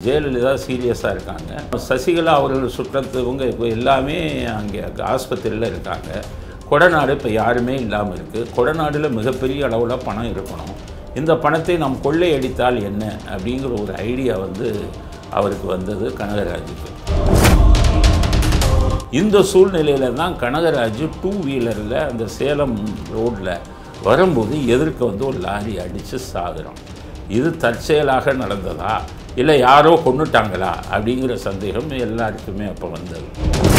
ஜெயலலிதா சீரியஸாக இருக்காங்க சசிகலா அவர்கள் சுற்றத்தவங்க இப்போ எல்லாமே அங்கே ஆஸ்பத்திரியில் இருக்காங்க கொடநாடு இப்போ யாருமே இல்லாமல் இருக்குது கொடநாடில் மிகப்பெரிய அளவில் பணம் இருக்கணும் இந்த பணத்தை நாம் கொள்ளையடித்தால் என்ன அப்படிங்கிற ஒரு ஐடியா வந்து அவருக்கு வந்தது கனகராஜுக்கு இந்த சூழ்நிலையில தான் கனகராஜ் டூ வீலரில் அந்த சேலம் ரோட்டில் வரும்போது எதிர்க்க வந்து ஒரு லாரி அடித்து சாகுறோம் இது தற்செயலாக நடந்ததா இல்லை யாரோ கொண்டுட்டாங்களா அப்படிங்கிற சந்தேகம் எல்லாருக்குமே அப்போ வந்தது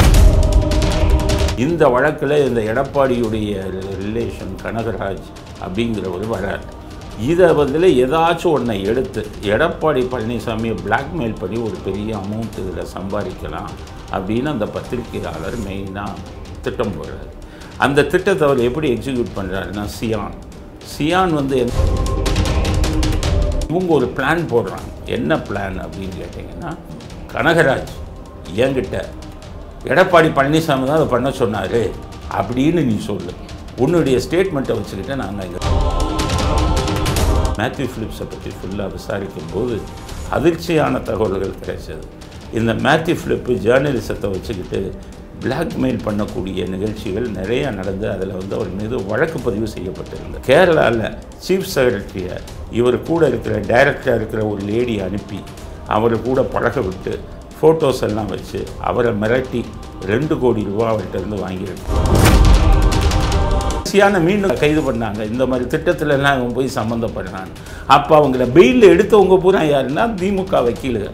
இந்த வழக்கில் இந்த எடப்பாடியுடைய ரிலேஷன் கனகராஜ் அப்படிங்கிறவர் வரார் இதை வந்து ஏதாச்சும் ஒன்றை எடுத்து எடப்பாடி பழனிசாமியை பிளாக்மெயில் பண்ணி ஒரு பெரிய அமௌண்ட் இதில் சம்பாதிக்கலாம் அப்படின்னு அந்த பத்திரிகையாளர் மெயினாக திட்டம் போடுறாரு அந்த திட்டத்தை அவர் எப்படி எக்ஸிக்யூட் பண்ணுறாருன்னா சியான் சியான் வந்து என்ன- இவங்க ஒரு பிளான் போடுறாங்க என்ன பிளான் அப்படின்னு கேட்டிங்கன்னா கனகராஜ் என்கிட்ட எடப்பாடி பழனிசாமி தான் அதை பண்ண சொன்னார் அப்படின்னு நீ சொல்லு உன்னுடைய ஸ்டேட்மெண்ட்டை வச்சுக்கிட்டு நாங்கள் இங்கே மேத்யூ ஃபிலிப்ஸை பற்றி ஃபுல்லாக விசாரிக்கும் போது அதிர்ச்சியான தகவல்கள் கிடைச்சது இந்த மேத்யூ ஃபிலிப்பு ஜேர்னலிசத்தை வச்சுக்கிட்டு பிளாக்மெயில் பண்ணக்கூடிய நிகழ்ச்சிகள் நிறைய நடந்து அதில் வந்து அவர் மீது வழக்கு பதிவு செய்யப்பட்டிருந்தது கேரளாவில் சீஃப் செக்ரட்டரியை இவர் கூட இருக்கிற டைரக்டராக இருக்கிற ஒரு லேடி அனுப்பி அவர் கூட பழக விட்டு ஃபோட்டோஸ் எல்லாம் வச்சு அவரை மிரட்டி ரெண்டு கோடி ரூபா அவர்கிட்ட இருந்து வாங்கியிருக்கு சியான மீண்டும் கைது பண்ணாங்க இந்த மாதிரி திட்டத்துல எல்லாம் இவன் போய் சம்மந்தப்படுறான் அப்போ அவங்கள பெயிலில் எடுத்தவங்க பூரா யாருன்னா திமுக வக்கீலுங்க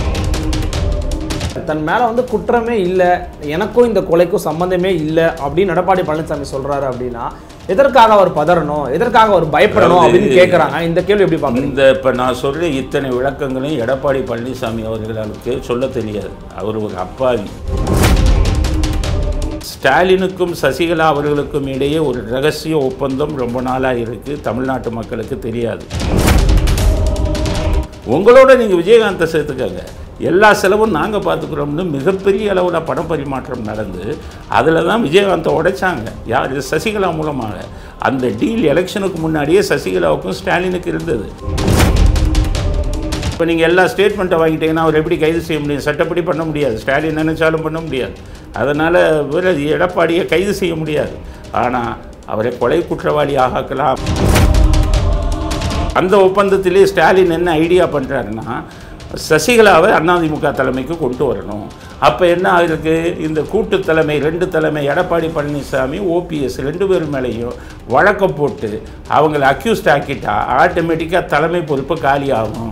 தன் மேல வந்து குற்றமே இல்லை எனக்கும் இந்த கொலைக்கும் சம்பந்தமே இல்லை அப்படின்னு எடப்பாடி பழனிசாமி சொல்றாரு அப்படின்னா எதற்காக அவர் பதறணும் எதற்காக அவர் பயப்படணும் அப்படின்னு கேட்குறாங்க இந்த கேள்வி எப்படி பார்க்குறீங்க இந்த இப்போ நான் சொல்கிற இத்தனை விளக்கங்களையும் எடப்பாடி பழனிசாமி அவர்களுக்கு சொல்ல தெரியாது அவர் ஒரு அப்பாவி ஸ்டாலினுக்கும் சசிகலா அவர்களுக்கும் இடையே ஒரு ரகசிய ஒப்பந்தம் ரொம்ப நாளாக இருக்குது தமிழ்நாட்டு மக்களுக்கு தெரியாது உங்களோட நீங்கள் விஜயகாந்தை சேர்த்துக்கங்க எல்லா செலவும் நாங்கள் பார்த்துக்குறோம்னு மிகப்பெரிய அளவில் பண பரிமாற்றம் நடந்து அதில் தான் விஜயகாந்தை உடைச்சாங்க யார் சசிகலா மூலமாக அந்த டீல் எலெக்ஷனுக்கு முன்னாடியே சசிகலாவுக்கும் ஸ்டாலினுக்கு இருந்தது இப்போ நீங்கள் எல்லா ஸ்டேட்மெண்ட்டை வாங்கிட்டீங்கன்னா அவர் எப்படி கைது செய்ய முடியும் சட்டப்படி பண்ண முடியாது ஸ்டாலின் நினைச்சாலும் பண்ண முடியாது அதனால் வேறு எடப்பாடியை கைது செய்ய முடியாது ஆனால் அவரை கொலை குற்றவாளி ஆக்கலாம் அந்த ஒப்பந்தத்திலே ஸ்டாலின் என்ன ஐடியா பண்ணுறாருன்னா சசிகலாவை அதிமுக தலைமைக்கு கொண்டு வரணும் அப்போ என்ன ஆகிருக்கு இந்த கூட்டு தலைமை ரெண்டு தலைமை எடப்பாடி பழனிசாமி ஓபிஎஸ் ரெண்டு பேர் மேலேயும் வழக்கம் போட்டு அவங்கள அக்யூஸ்ட் ஆக்கிட்டா ஆட்டோமேட்டிக்காக தலைமை பொறுப்பு காலி ஆகும்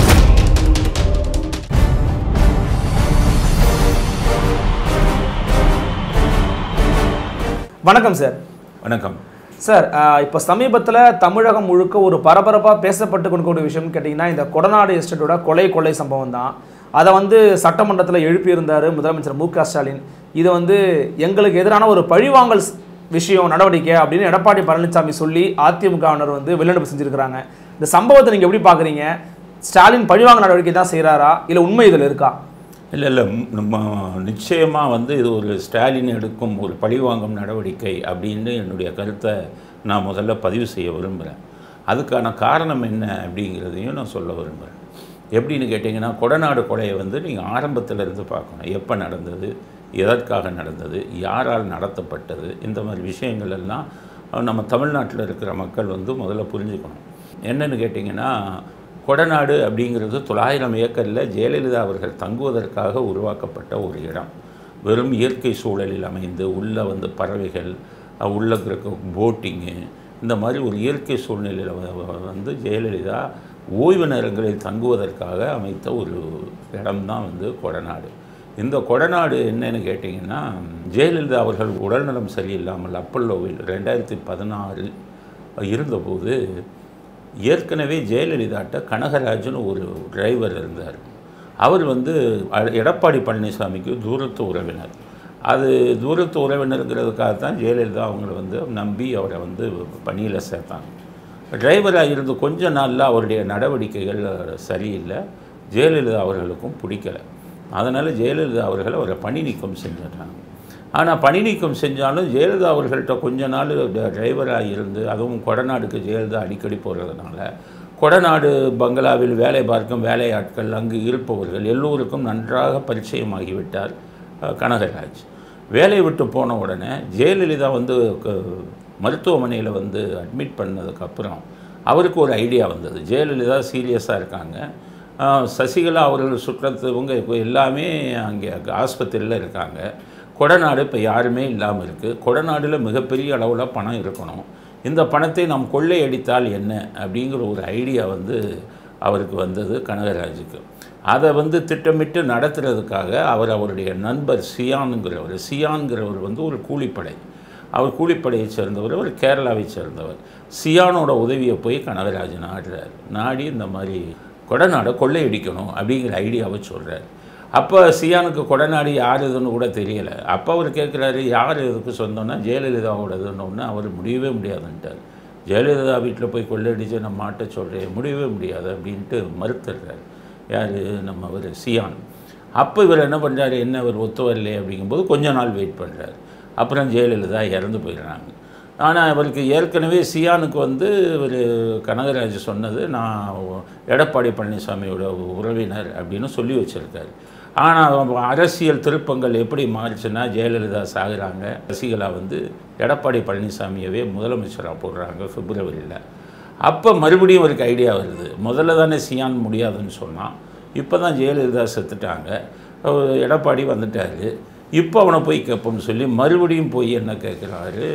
வணக்கம் சார் வணக்கம் சார் ஆஹ் இப்போ சமீபத்தில் தமிழகம் முழுக்க ஒரு பரபரப்பாக பேசப்பட்டு கொண்டிருக்கிற விஷயம் கேட்டிங்கன்னா இந்த கொடநாடு எஸ்டேட்டோட கொலை கொள்ளை சம்பவம் தான் அதை வந்து சட்டமன்றத்தில் எழுப்பியிருந்தார் முதலமைச்சர் மு க ஸ்டாலின் இது வந்து எங்களுக்கு எதிரான ஒரு பழிவாங்கல் ஸ்- விஷயம் நடவடிக்கை அப்படின்னு எடப்பாடி பழனிசாமி சொல்லி அதிமுகவினர் வந்து வெளிநடப்பு செஞ்சுருக்கிறாங்க இந்த சம்பவத்தை நீங்கள் எப்படி பார்க்குறீங்க ஸ்டாலின் பழிவாங்க நடவடிக்கை தான் செய்கிறாரா இல்லை உண்மை இதில் இருக்கா இல்லை இல்லை நம்ம நிச்சயமாக வந்து இது ஒரு ஸ்டாலின் எடுக்கும் ஒரு பழிவாங்கும் நடவடிக்கை அப்படின்னு என்னுடைய கருத்தை நான் முதல்ல பதிவு செய்ய விரும்புகிறேன் அதுக்கான காரணம் என்ன அப்படிங்கிறதையும் நான் சொல்ல விரும்புகிறேன் எப்படின்னு கேட்டிங்கன்னா கொடநாடு கொலையை வந்து நீங்கள் ஆரம்பத்தில் இருந்து பார்க்கணும் எப்போ நடந்தது எதற்காக நடந்தது யாரால் நடத்தப்பட்டது இந்த மாதிரி விஷயங்கள் எல்லாம் நம்ம தமிழ்நாட்டில் இருக்கிற மக்கள் வந்து முதல்ல புரிஞ்சுக்கணும் என்னன்னு கேட்டிங்கன்னா கொடநாடு அப்படிங்கிறது தொள்ளாயிரம் ஏக்கரில் ஜெயலலிதா அவர்கள் தங்குவதற்காக உருவாக்கப்பட்ட ஒரு இடம் வெறும் இயற்கை சூழலில் அமைந்து உள்ளே வந்து பறவைகள் அஹ் உள்ள இருக்க போட்டிங்கு இந்த மாதிரி ஒரு இயற்கை சூழ்நிலையில் வ- வ- வந்து ஜெயலலிதா ஓய்வு நேரங்களில் தங்குவதற்காக அமைத்த ஒரு இடம்தான் வந்து கொடநாடு இந்த கொடநாடு என்னன்னு கேட்டிங்கன்னா ஜெயலலிதா அவர்கள் உடல்நலம் சரியில்லாமல் அப்பல்லோவில் ரெண்டாயிரத்தி பதினாறில் இருந்தபோது ஏற்கனவே ஜெயலலிதாட்ட கனகராஜன் ஒரு டிரைவர் இருந்தார் அவர் வந்து அ- எடப்பாடி பழனிசாமிக்கு தூரத்து உறவினர் அது தூரத்து உறவினருங்கிறதுக்காக தான் ஜெயலலிதா அவங்கள வந்து நம்பி அவரை வந்து பணியில் சேர்த்தாங்க டிரைவராக இருந்து கொஞ்ச நாளில் அவருடைய நடவடிக்கைகள் சரியில்லை ஜெயலலிதா அவர்களுக்கும் பிடிக்கல அதனால் ஜெயலலிதா அவர்கள் அவரை பணி நீக்கம் செஞ்சிட்டாங்க ஆனால் பணி நீக்கம் செஞ்சாலும் ஜெயலலிதா அவர்கள்ட்ட கொஞ்ச நாள் டிரைவராக இருந்து அதுவும் கொடநாடுக்கு ஜெயலலிதா அடிக்கடி போகிறதுனால கொடநாடு பங்களாவில் வேலை பார்க்கும் வேலையாட்கள் அங்கு இருப்பவர்கள் எல்லோருக்கும் நன்றாக பரிச்சயமாகிவிட்டார் அஹ், கனகராஜ் வேலையை விட்டு போன உடனே ஜெயலலிதா வந்து மருத்துவமனையில் வந்து அட்மிட் பண்ணதுக்கப்புறம் அவருக்கு ஒரு ஐடியா வந்தது ஜெயலலிதா சீரியஸாக இருக்காங்க ஆஹ் சசிகலா அவர்கள் சுற்றத்தவங்க இப்போ எல்லாமே அங்கே ஆஸ்பத்திரியில் இருக்காங்க கொடநாடு இப்போ யாருமே இல்லாமல் இருக்குது கொடநாடில் மிகப்பெரிய அளவில் பணம் இருக்கணும் இந்த பணத்தை நாம் கொள்ளையடித்தால் என்ன அப்படிங்கிற ஒரு ஐடியா வந்து அவருக்கு வந்தது கனகராஜுக்கு அதை வந்து திட்டமிட்டு நடத்துறதுக்காக அவர் அவருடைய நண்பர் சியானுங்கிறவர் சியான்கிறவர் வந்து ஒரு கூலிப்படை அவர் கூலிப்படையை சேர்ந்தவர் அவர் கேரளாவை சேர்ந்தவர் சியானோட உதவியை போய் கனகராஜ் நாடுறார் நாடி இந்த மாதிரி கொடநாடை கொள்ளையடிக்கணும் அப்படிங்கிற ஐடியாவை சொல்கிறார் அப்போ சியானுக்கு கொடநாடு யார் இதுன்னு கூட தெரியலை அப்போ அவர் கேட்குறாரு யார் இதுக்கு சொந்தம்னா ஜெயலலிதாவோடதுன்னு அவர் முடியவே முடியாதுன்ட்டார் ஜெயலலிதா வீட்டில் போய் கொள்ளையடிச்சு நம்ம மாட்ட சொல்கிறேன் முடியவே முடியாது அப்படின்ட்டு மறுத்துடுறார் யார் நம்ம அவர் சியான் அப்போ இவர் என்ன பண்ணுறாரு என்ன இவர் ஒத்து வரலையே அப்படிங்கும்போது கொஞ்ச நாள் வெயிட் பண்ணுறாரு அப்புறம் ஜெயலலிதா இறந்து போயிடுறாங்க ஆனால் அவருக்கு ஏற்கனவே சியானுக்கு வந்து ஒரு கனகராஜ் சொன்னது நான் எடப்பாடி பழனிசாமியோட உறவினர் அப்படின்னு சொல்லி வச்சுருக்காரு ஆனால் அரசியல் திருப்பங்கள் எப்படி மாறிச்சுன்னா ஜெயலலிதா சாகுறாங்க சசிகலா வந்து எடப்பாடி பழனிசாமியவே முதலமைச்சராக போடுறாங்க பிப்ரவரியில் அப்போ மறுபடியும் அவருக்கு ஐடியா வருது முதல்ல தானே சியான் முடியாதுன்னு சொன்னான் இப்போ தான் ஜெயலலிதா செத்துட்டாங்க அவர் எடப்பாடி வந்துட்டார் இப்போ அவனை போய் கேட்போம்னு சொல்லி மறுபடியும் போய் என்ன கேட்குறாரு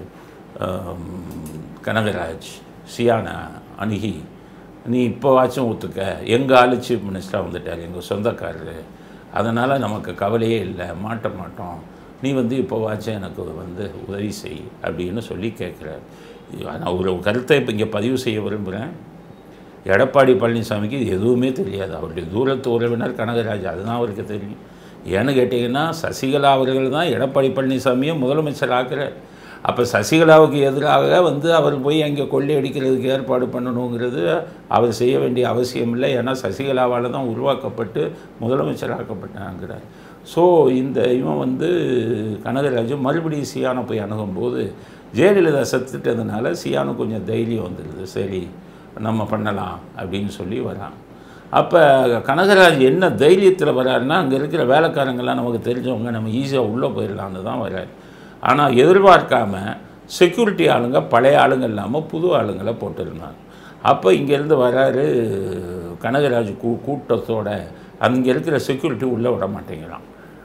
கனகராஜ் சியானை அணுகி நீ இப்போவாச்சும் ஒத்துக்க எங்கள் ஆளு சீஃப் மினிஸ்டராக வந்துட்டார் எங்கள் சொந்தக்காரரு அதனால் நமக்கு கவலையே இல்லை மாட்ட மாட்டோம் நீ வந்து இப்போவாச்சும் எனக்கு வந்து உதவி செய் அப்படின்னு சொல்லி கேட்குறாரு நான் ஒரு கருத்தை இப்போ இங்கே பதிவு செய்ய விரும்புகிறேன் எடப்பாடி பழனிசாமிக்கு இது எதுவுமே தெரியாது அவருடைய தூரத்து உறவினர் கனகராஜ் அதுதான் அவருக்கு தெரியும் ஏன்னு கேட்டிங்கன்னா சசிகலா அவர்கள் தான் எடப்பாடி பழனிசாமியை முதலமைச்சர் ஆக்குறார் அப்போ சசிகலாவுக்கு எதிராக வந்து அவர் போய் அங்கே கொள்ளையடிக்கிறதுக்கு ஏற்பாடு பண்ணணுங்கிறது அவர் செய்ய வேண்டிய அவசியம் இல்லை ஏன்னா சசிகலாவால் தான் உருவாக்கப்பட்டு முதலமைச்சராக்கப்பட்டாங்கிறார் ஸோ இந்த இவன் வந்து கனகராஜ் மறுபடியும் சியானை போய் அணுகும்போது ஜெயலலிதா செத்துட்டதுனால சியானு கொஞ்சம் தைரியம் வந்துடுது சரி நம்ம பண்ணலாம் அப்படின்னு சொல்லி வரான் அப்போ கனகராஜ் என்ன தைரியத்தில் வர்றாருன்னா அங்கே இருக்கிற வேலைக்காரங்கள்லாம் நமக்கு தெரிஞ்சவங்க நம்ம ஈஸியாக உள்ளே போயிடலான்னு தான் வர்றாரு ஆனால் எதிர்பார்க்காம செக்யூரிட்டி ஆளுங்க பழைய ஆளுங்க இல்லாமல் புது ஆளுங்களை போட்டிருந்தாங்க அப்போ இங்கேருந்து வராரு கனகராஜ் கூ கூட்டத்தோட அங்கே இருக்கிற செக்யூரிட்டி உள்ளே விட மாட்டேங்கிறான்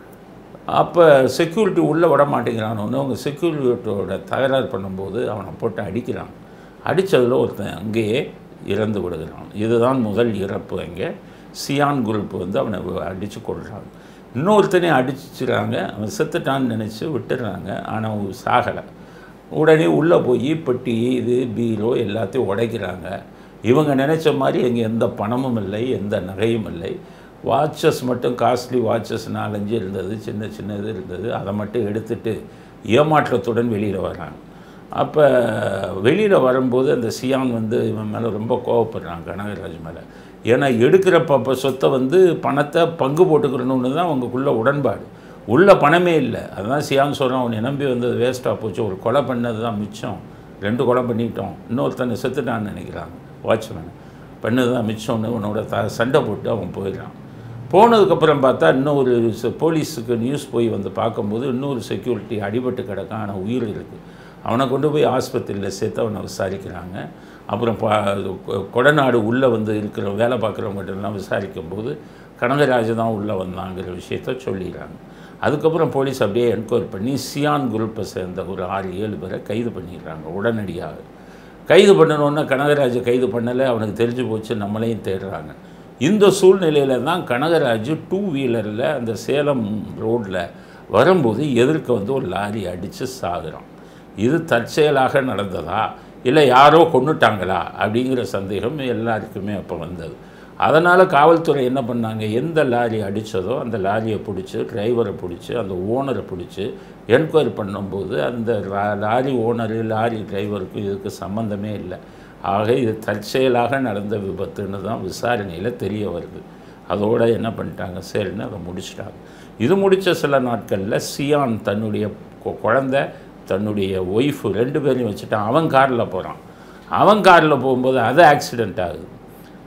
அப்போ செக்யூரிட்டி உள்ளே விட மாட்டேங்கிறான்னு அவங்க செக்யூரிட்டியோட தகராறு பண்ணும்போது அவனை போட்டு அடிக்கிறான் அடித்ததில் ஒருத்தன் அங்கேயே இறந்து விடுகிறான் இதுதான் முதல் இறப்பு அங்கே சியான் குரூப் வந்து அவனை அடித்து கொள்கிறாங்க இன்னொருத்தனையும் அடிச்சிடுறாங்க அவன் செத்துட்டான்னு நினச்சி விட்டுடுறாங்க ஆனால் அவன் சாகலை உடனே உள்ளே போய் பெட்டி இது பீரோ எல்லாத்தையும் உடைக்கிறாங்க இவங்க நினச்ச மாதிரி அங்கே எந்த பணமும் இல்லை எந்த நகையும் இல்லை வாட்சஸ் மட்டும் காஸ்ட்லி வாட்சஸ் நாலஞ்சு இருந்தது சின்ன சின்ன இது இருந்தது அதை மட்டும் எடுத்துட்டு ஏமாற்றத்துடன் வெளியில் வராங்க அப்போ வெளியில் வரும்போது அந்த சியான் வந்து இவன் மேலே ரொம்ப கோவப்படுறான் கனகராஜ் மேலே ஏன்னா எடுக்கிற ப சொத்தை வந்து பணத்தை பங்கு போட்டுக்கிறணுன்னு தான் அவங்களுக்குள்ள உடன்பாடு உள்ள பணமே இல்லை அதுதான் சியான் சொல்கிறான் உன்னை நம்பி வந்தது வேஸ்ட்டாக போச்சு ஒரு கொலை பண்ணது தான் மிச்சம் ரெண்டு கொலை பண்ணிட்டோம் இன்னொருத்தனை செத்துட்டான்னு நினைக்கிறாங்க வாட்ச்மேன் பண்ணது தான் மிச்சம்னு உன்னோட த சண்டை போட்டு அவன் போயிடறான் போனதுக்கப்புறம் பார்த்தா இன்னொரு ச- போலீஸுக்கு நியூஸ் போய் வந்து பார்க்கும்போது இன்னொரு செக்யூரிட்டி அடிபட்டு கிடக்கான் ஆனால் உயிர் இருக்குது அவனை கொண்டு போய் ஆஸ்பத்திரியில் சேர்த்து அவனை விசாரிக்கிறாங்க அப்புறம் பா கொ- கொடநாடு உள்ளே வந்து இருக்கிற வேலை பார்க்குறவங்ககிட்டலாம் விசாரிக்கும் போது கனகராஜ் தான் உள்ளே வந்தாங்கிற விஷயத்த சொல்லிடுறாங்க அதுக்கப்புறம் போலீஸ் அப்படியே என்கொயரி பண்ணி சியான் குரூப்பை சேர்ந்த ஒரு ஆறு ஏழு பேரை கைது பண்ணிடுறாங்க உடனடியாக கைது பண்ணணுன்னா கனகராஜை கைது பண்ணலை அவனுக்கு தெரிஞ்சு போச்சு நம்மளையும் தேடுறாங்க இந்த சூழ்நிலையில் தான் கனகராஜ் டூ வீலரில் அந்த சேலம் ரோட்டில் வரும்போது எதிர்க்க வந்து ஒரு லாரி அடித்து சாகுறான் இது தற்செயலாக நடந்ததா இல்லை யாரோ கொன்னுட்டாங்களா அப்படிங்கிற சந்தேகம் எல்லாருக்குமே அப்போ வந்தது அதனால் காவல்துறை என்ன பண்ணாங்க எந்த லாரி அடித்ததோ அந்த லாரியை பிடிச்சி டிரைவரை பிடிச்சி அந்த ஓனரை பிடிச்சி என்கொயரி பண்ணும்போது அந்த லா- லாரி ஓனரு லாரி டிரைவருக்கு இதுக்கு சம்மந்தமே இல்லை ஆக இது தற்செயலாக நடந்த விபத்துன்னு தான் விசாரணையில் தெரிய வருது அதோட என்ன பண்ணிட்டாங்க சரின்னு அதை முடிச்சிட்டாங்க இது முடித்த சில நாட்களில் சியான் தன்னுடைய கொ- குழந்தை தன்னுடைய ஒய்ஃபு ரெண்டு பேரையும் வச்சுட்டான் அவன் காரில் போகிறான் அவன் காரில் போகும்போது அது ஆக்சிடெண்ட் ஆகுது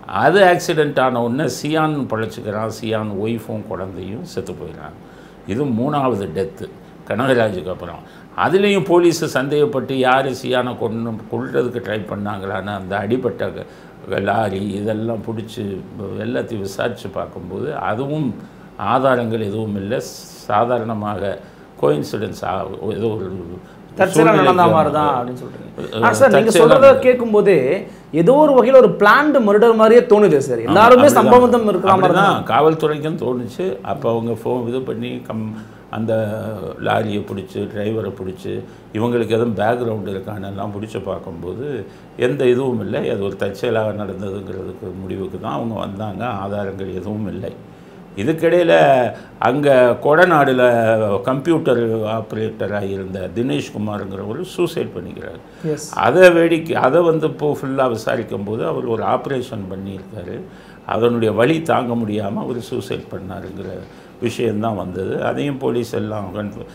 அது ஆக்சிடெண்ட் ஆன உடனே சியான் பழச்சிக்கிறான் சியான் ஒய்ஃபும் குழந்தையும் செத்து போயிடுறாங்க இது மூணாவது டெத்து கனகராஜுக்கு அப்புறம் அதுலேயும் போலீஸு சந்தேகப்பட்டு யார் சியானை கொண்டு கொள்றதுக்கு ட்ரை பண்ணாங்களான்னு அந்த அடிபட்ட க- லாரி இதெல்லாம் பிடிச்சி எல்லாத்தையும் விசாரித்து பார்க்கும்போது அதுவும் ஆதாரங்கள் எதுவும் இல்லை சாதாரணமாக கோயின்சிடன்ஸ் ஏதோ ஒரு தற்செயலா நடந்த சூழ்நிலைக்கு மாதிரி தான் அப்படின்னு சொல்றீங்க அஹ் ஆனா சார் நீங்க தற்செயலா சொல்றத கேட்கும்போதே ஏதோ ஒரு வகையில ஒரு பிளான்டு மர்டர் மாதிரியே தோணுது சார் எல்லாருமே அப்படிதான். சம்பவம் இருக்கிற மாதிரி தான் அப்படிதான். காவல்துறைக்கும் தோணுச்சு அப்போ அவங்க ஃபோன் இது பண்ணி கம் அந்த லாரியை பிடிச்சி டிரைவரை பிடிச்சி இவங்களுக்கு எதுவும் பேக்ரவுண்ட் இருக்கானெல்லாம் பிடிச்சி பார்க்கும்போது எந்த இதுவும் இல்லை அது ஒரு தற்செயலாக நடந்ததுங்கிறதுக்கு முடிவுக்கு தான் அவங்க வந்தாங்க ஆதாரங்கள் எதுவும் இல்லை இதுக்கிடையில் அங்கே கொடநாடில் கம்ப்யூட்டர் ஆப்ரேட்டராக இருந்த தினேஷ்குமாருங்கிறவர் சூசைட் பண்ணிக்கிறார் எஸ் அதை வேடிக்கை அதை வந்து இப்போ ஃபுல்லாக விசாரிக்கும் போது அவர் ஒரு ஆப்ரேஷன் பண்ணியிருக்காரு அதனுடைய வலி தாங்க முடியாமல் அவர் சூசைட் பண்ணாருங்கிற விஷயந்தான் வந்தது அதையும் போலீஸ் எல்லாம்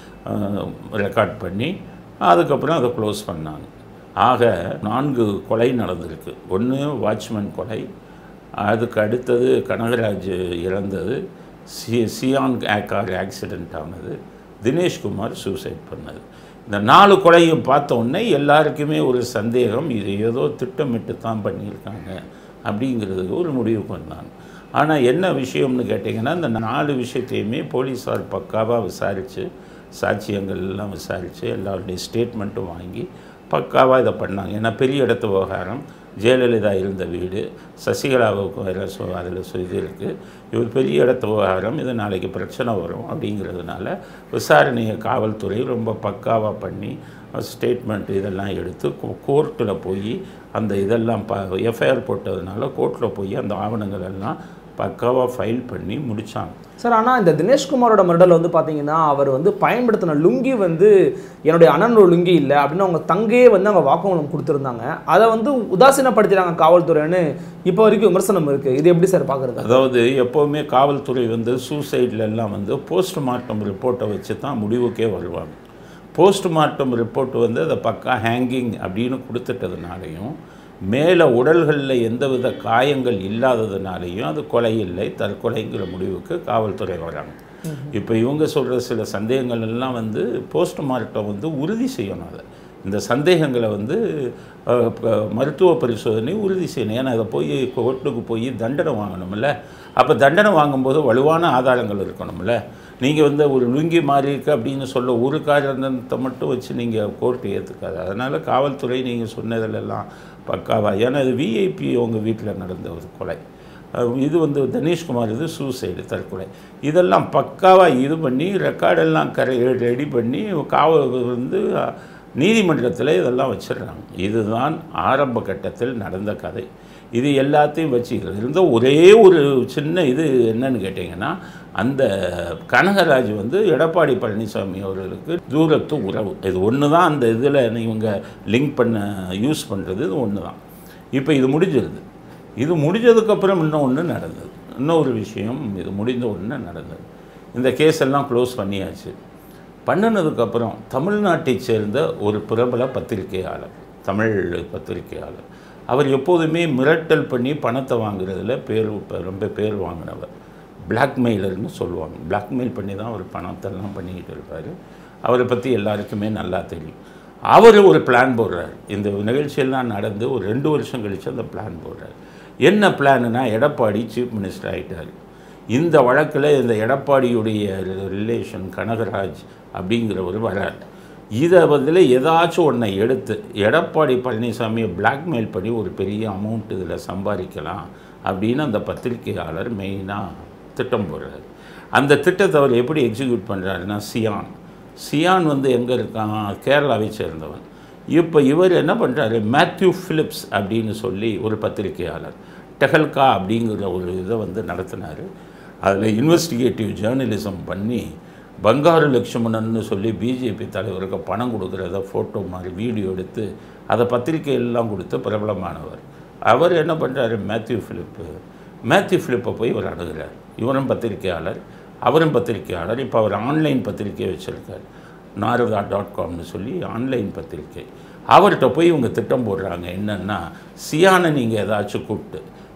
ரெக்கார்ட் பண்ணி அதுக்கப்புறம் அதை க்ளோஸ் பண்ணாங்க ஆக நான்கு கொலை நடந்திருக்கு ஒன்று வாட்ச்மேன் கொலை அதுக்கு அடுத்தது கனகராஜ் இறந்தது சி சியான் கார் ஆக்சிடெண்ட் ஆனது தினேஷ்குமார் சூசைட் பண்ணது இந்த நாலு கொலையும் பார்த்த உடனே எல்லாருக்குமே ஒரு சந்தேகம் இது ஏதோ திட்டமிட்டு தான் பண்ணியிருக்காங்க அப்படிங்கிறதுக்கு ஒரு முடிவுக்கு வந்தாங்க ஆனால் என்ன விஷயம்னு கேட்டிங்கன்னா இந்த நாலு விஷயத்தையுமே போலீஸார் பக்காவாக விசாரித்து சாட்சியங்கள் எல்லாம் விசாரித்து எல்லாருடைய ஸ்டேட்மெண்ட்டும் வாங்கி பக்காவாக இதை பண்ணாங்க ஏன்னா பெரிய இடத்து விவகாரம் ஜெயலலிதா இருந்த வீடு சசிகலாவுக்கும் அதில் சொ அதில் சொ இது இருக்குது இவர் பெரிய இடத்து விவகாரம் இது நாளைக்கு பிரச்சனை வரும் அப்படிங்கிறதுனால விசாரணையை காவல்துறை ரொம்ப பக்காவாக பண்ணி ஸ்டேட்மெண்ட் இதெல்லாம் எடுத்து கோர்ட்டில் போய் அந்த இதெல்லாம் ப எஃப்ஐஆர் போட்டதுனால கோர்ட்டில் போய் அந்த ஆவணங்கள் எல்லாம் பக்காவாக ஃபைல் பண்ணி முடித்தாங்க சார் ஆனால் இந்த தினேஷ்குமாரோட மர்டரில் வந்து பார்த்தீங்கன்னா அவர் வந்து பயன்படுத்தின லுங்கி வந்து என்னுடைய அண்ணனோட லுங்கி இல்லை அப்படின்னு அவங்க தங்கையே வந்து அவங்க வாக்குமூலம் கொடுத்துருந்தாங்க அதை வந்து உதாசீனப்படுத்தினாங்க காவல்துறைன்னு இப்போ வரைக்கும் விமர்சனம் இருக்குது இது எப்படி சார் பார்க்குறது அதாவது எப்போவுமே காவல்துறை வந்து சூசைட்ல எல்லாம் வந்து போஸ்ட்மார்ட்டம் ரிப்போர்ட்டை வச்சு தான் முடிவுக்கே வருவாங்க போஸ்ட்மார்ட்டம் ரிப்போர்ட் வந்து அதை பக்கா ஹேங்கிங் அப்படின்னு கொடுத்துட்டதுனாலையும் மேலே உடல்களில் எந்தவித காயங்கள் இல்லாததுனாலையும் அது கொலை இல்லை தற்கொலைங்கிற முடிவுக்கு காவல்துறை வராங்க இப்போ இவங்க சொல்கிற சில சந்தேகங்கள் எல்லாம் வந்து போஸ்ட்மார்ட்டம் வந்து உறுதி செய்யணும் அதை இந்த சந்தேகங்களை வந்து அஹ், ப- மருத்துவ பரிசோதனை உறுதி செய்யணும் ஏன்னா அதை போய் கோர்ட்டுக்கு போய் தண்டனை வாங்கணும்ல அப்போ தண்டனை வாங்கும்போது வலுவான ஆதாரங்கள் இருக்கணும்ல நீங்கள் வந்து ஒரு லுங்கி மாறி இருக்கு அப்படின்னு சொல்ல ஒரு காரணத்தை மட்டும் வச்சு நீங்கள் கோர்ட்டு ஏற்றுக்காது அதனால் காவல்துறை நீங்கள் சொன்னதிலெல்லாம் பக்காவா ஏன்னா இது விஐபி உங்கள் வீட்டில் நடந்த ஒரு கொலை அஹ் இது வந்து தனேஷ்குமார் இது சூசைடு தற்கொலை இதெல்லாம் பக்காவாக இது பண்ணி ரெக்கார்டெல்லாம் கரை ரெடி பண்ணி காவல் வந்து அஹ், நீதிமன்றத்தில் இதெல்லாம் வச்சிடுறாங்க இதுதான் ஆரம்ப கட்டத்தில் நடந்த கதை இது எல்லாத்தையும் வச்சுக்கிறது இருந்த ஒரே ஒரு சின்ன இது என்னன்னு கேட்டிங்கன்னா அந்த கனகராஜ் வந்து எடப்பாடி பழனிசாமி அவர்களுக்கு தூரத்து உறவு இது ஒன்று தான் அந்த இதில் இவங்க லிங்க் பண்ண யூஸ் பண்ணுறது இது ஒன்று தான் இப்போ இது முடிஞ்சிருது இது முடிஞ்சதுக்கப்புறம் இன்னும் ஒன்று நடந்தது இன்னொரு விஷயம் இது முடிந்த ஒன்று நடந்தது இந்த கேஸ் எல்லாம் க்ளோஸ் பண்ணியாச்சு பண்ணினதுக்கப்புறம் தமிழ்நாட்டைச் சேர்ந்த ஒரு பிரபல பத்திரிகையாளர் தமிழ் பத்திரிகையாளர் அவர் எப்போதுமே மிரட்டல் பண்ணி பணத்தை வாங்குறதுல பேர் ரொம்ப பேர் வாங்கினவர் பிளாக்மெயிலர்னு சொல்லுவாங்க பிளாக்மெயில் பண்ணி தான் அவர் பணத்தெல்லாம் பண்ணிக்கிட்டு இருப்பார் அவரை பற்றி எல்லாருக்குமே நல்லா தெரியும் அவர் ஒரு பிளான் போடுறார் இந்த நிகழ்ச்சியெல்லாம் நடந்து ஒரு ரெண்டு வருஷம் கழித்து அந்த பிளான் போடுறார் என்ன பிளான்னா எடப்பாடி சீஃப் மினிஸ்டர் ஆகிட்டார் இந்த வழக்கில் இந்த எடப்பாடியுடைய ரிலேஷன் கனகராஜ் அப்படிங்கிறவர் வரார் இதை பதில் ஏதாச்சும் ஒன்றை எடுத்து எடப்பாடி பழனிசாமியை பிளாக்மெயில் பண்ணி ஒரு பெரிய அமௌண்ட் இதில் சம்பாதிக்கலாம் அப்படின்னு அந்த பத்திரிகையாளர் மெயினாக திட்டம் போடுறாரு அந்த திட்டத்தை அவர் எப்படி எக்ஸிக்யூட் பண்ணுறாருன்னா சியான் சியான் வந்து எங்கே இருக்கான் கேரளாவை சேர்ந்தவன் இப்போ இவர் என்ன பண்ணுறாரு மேத்யூ ஃபிலிப்ஸ் அப்படின்னு சொல்லி ஒரு பத்திரிகையாளர் டெஹல்கா அப்படிங்கிற ஒரு இதை வந்து நடத்தினார் அதில் இன்வெஸ்டிகேட்டிவ் ஜேர்னலிசம் பண்ணி பங்காரு லட்சுமணன்னு சொல்லி பிஜேபி தலைவருக்கு பணம் கொடுக்குறத ஃபோட்டோ மாதிரி வீடியோ எடுத்து அதை பத்திரிகையெல்லாம் கொடுத்து பிரபலமானவர் அவர் என்ன பண்ணுறாரு மேத்யூ ஃபிலிப்பு மேத்யூ ஃபிலிப்பை போய் இவர் அணுகிறார் இவரும் பத்திரிகையாளர் அவரும் பத்திரிகையாளர் இப்போ அவர் ஆன்லைன் பத்திரிக்கை வச்சுருக்கார் நாரதா டாட் காம்னு சொல்லி ஆன்லைன் பத்திரிக்கை அவர்கிட்ட போய் இவங்க திட்டம் போடுறாங்க என்னென்னா சியானை நீங்கள் ஏதாச்சும் கூப்பிட்டு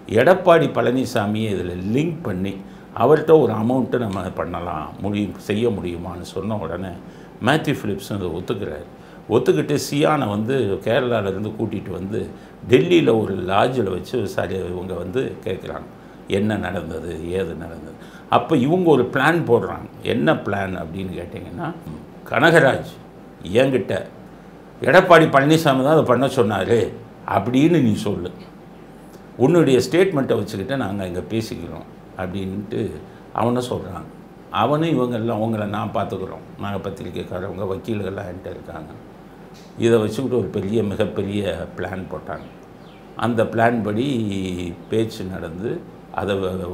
எடப்பாடி பழனிசாமியை இதில் லிங்க் பண்ணி அவர்கிட்ட ஒரு அமௌண்ட்டு நம்ம பண்ணலாம் முடியும் செய்ய முடியுமான்னு சொன்ன உடனே மேத்யூ ஃபிலிப்ஸ் அதை ஒத்துக்கிறார் ஒத்துக்கிட்டு சியானை வந்து கேரளாவிலேருந்து கூட்டிகிட்டு வந்து டெல்லியில் ஒரு லாட்ஜில் வச்சு விசாரி இவங்க வந்து கேட்குறாங்க என்ன நடந்தது ஏது நடந்தது அப்போ இவங்க ஒரு பிளான் போடுறாங்க என்ன பிளான் அப்படின்னு கேட்டிங்கன்னா கனகராஜ் என்கிட்ட எடப்பாடி பழனிசாமி தான் அதை பண்ண சொன்னார் அப்படின்னு நீ சொல்லு உன்னுடைய ஸ்டேட்மெண்ட்டை வச்சுக்கிட்டு நாங்கள் இங்கே பேசிக்கிறோம் அப்படின்ட்டு அவனை சொல்கிறாங்க அவனும் இவங்கெல்லாம் அவங்கள நான் பார்த்துக்குறோம் நாங்கள் பத்திரிக்கைக்காரவங்க வக்கீல்கள்லாம் என்கிட்ட இருக்காங்க இதை வச்சுக்கிட்டு ஒரு பெரிய மிகப்பெரிய பிளான் போட்டாங்க அந்த பிளான் படி பேச்சு நடந்து அதை